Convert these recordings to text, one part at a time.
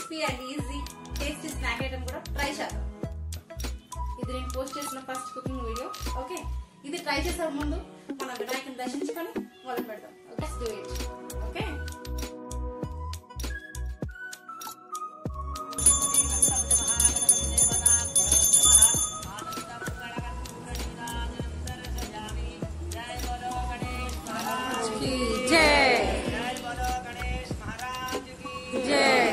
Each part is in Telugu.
Crispy and easy tasty snack item కూడా ట్రై చేద్దాం ఇది నేను పోస్ట్ చేసిన ఫస్ట్ కుకింగ్ వీడియో ఓకే ఇది ట్రై చేసే ముందు మన వినాయకుని దర్శించుకొని మొదలు పెడదాం ఓకే డూ ఇట్ ఓకే జై జై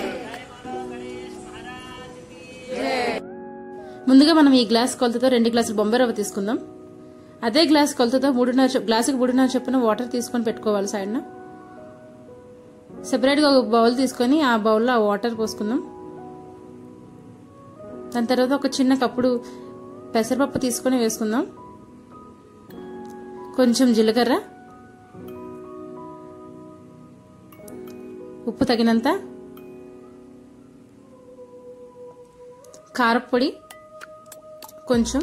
ముందుగా మనం ఈ గ్లాస్ కొలతతో రెండు గ్లాసులు బొంబాయి రవ్వ తీసుకుందాం అదే గ్లాస్ కొలతతో మూడున్నర చొప్- గ్లాసుకి మూడున్నర చొప్పున వాటర్ తీసుకొని పెట్టుకోవాలి సైడ్న సెపరేట్గా ఒక బౌల్ తీసుకొని ఆ బౌల్లో ఆ వాటర్ పోసుకుందాం దాని తర్వాత ఒక చిన్న కప్పుడు పెసరపప్పు తీసుకొని వేసుకుందాం కొంచెం జీలకర్ర ఉప్పు తగినంత కారపొడి కొంచెం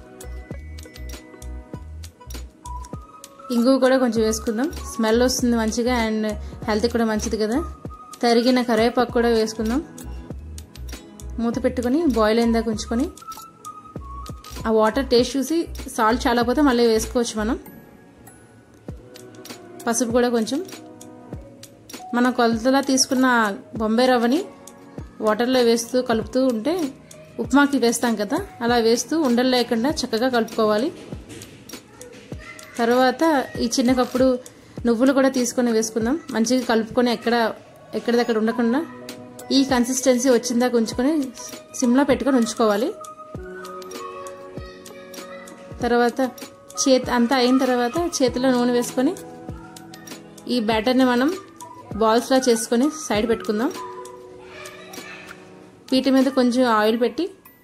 ఇంగువ కూడా కొంచెం వేసుకుందాం స్మెల్ వస్తుంది మంచిగా అండ్ హెల్త్ కూడా మంచిది కదా తరిగిన కరివేపాకు కూడా వేసుకుందాం మూత పెట్టుకొని బాయిల్ అయిందాక ఉంచుకొని ఆ వాటర్ టేస్ట్ చూసి సాల్ట్ చాలా పోతే మళ్ళీ వేసుకోవచ్చు మనం పసుపు కూడా కొంచెం మనం కొలతలా తీసుకున్న బొంబాయి రవ్వని వాటర్లో వేస్తూ కలుపుతూ ఉంటే ఉప్మాకి వేస్తాం కదా అలా వేస్తూ ఉండలు లేకుండా చక్కగా కలుపుకోవాలి తర్వాత ఈ చిన్న కప్పుడు నువ్వులు కూడా తీసుకొని వేసుకుందాం మంచిగా కలుపుకొని ఎక్కడ ఎక్కడిదక్కడ ఉండకుండా ఈ కన్సిస్టెన్సీ వచ్చిందాక ఉంచుకొని సిమ్లో పెట్టుకొని ఉంచుకోవాలి తర్వాత చేతి అంతా అయిన తర్వాత చేతిలో నూనె వేసుకొని ఈ బ్యాటర్ని మనం బాల్స్లా చేసుకొని సైడ్ పెట్టుకుందాం పీట మీద కొంచెం ఆయిల్ పెట్టి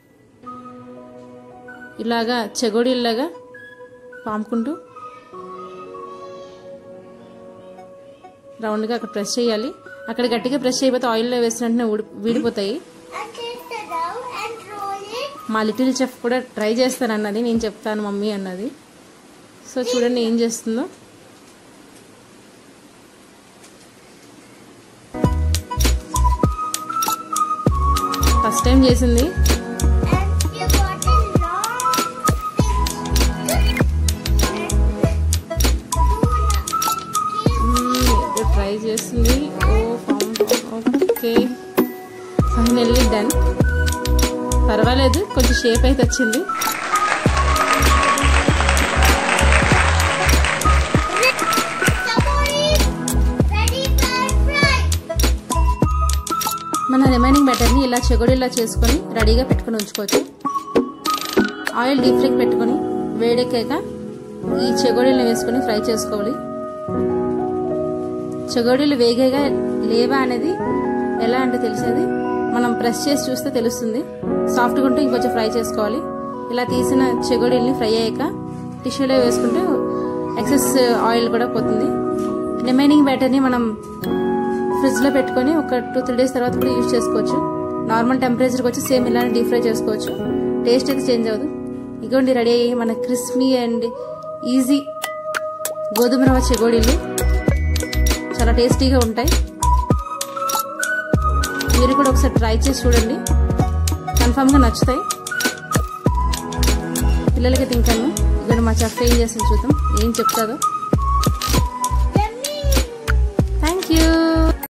ఇలాగా చెగోడీలాగా పాముకుంటూ రౌండ్గా అక్కడ ప్రెస్ చేయాలి అక్కడ గట్టిగా ప్రెస్ చేయకపోతే ఆయిల్లో వేసిన వెంటనే ఊడి వీడిపోతాయి I take it out and roll it. మా లిటిల్ చెఫ్ కూడా ట్రై చేస్తానన్నది నేను చెప్తాను మమ్మీ అన్నది సో చూడండి ఏం చేస్తుందో ఫస్ట్ టైం చేసింది And you got a long stick. Try చేస్తుంది ఓ ఓకే ఫైనల్లీ డన్ పర్వాలేదు కొంచెం షేప్ అయితే వచ్చింది Somebody ready for fry. మన రిమైనింగ్ బ్యాటర్ని ఇలా చెగోడిలా చేసుకొని రెడీగా పెట్టుకొని ఉంచుకోవచ్చు ఆయిల్ డీప్ ఫ్రైకి పెట్టుకొని వేడెక్కాక ఈ చెగోడీలను వేసుకొని ఫ్రై చేసుకోవాలి చెగోడీలు వేగేగా లేవా అనేది ఎలా అంటే తెలిసేది మనం ప్రెస్ చేసి చూస్తే తెలుస్తుంది సాఫ్ట్గా ఉంటే ఇంకొంచెం ఫ్రై చేసుకోవాలి ఇలా తీసిన చెగోడీల్ని ఫ్రై అయ్యాక టిష్యూలో వేసుకుంటే ఎక్సెస్ ఆయిల్ కూడా పోతుంది రిమైనింగ్ బ్యాటర్ని మనం ఫ్రిడ్జ్ లో పెట్టుకొని ఒక టూ త్రీ డేస్ తర్వాత కూడా యూజ్ చేసుకోవచ్చు నార్మల్ టెంపరేచర్కి వచ్చి సేమ్ ఇలానే డీప్ ఫ్రై చేసుకోవచ్చు టేస్ట్ అయితే చేంజ్ అవ్వదు ఇగోండి రెడీ అయ్యి మన క్రిస్పీ అండ్ ఈజీ గోధుమ రవ్వ చెగోడీలు చాలా టేస్టీగా ఉంటాయి మీరు కూడా ఒకసారి ట్రై చేసి చూడండి కన్ఫామ్గా నచ్చుతాయి పిల్లలకి తింటాను ఇక్కడ మా చెఫ్ ఏం చేస్తుంది చూద్దాం ఏం చెప్తాదో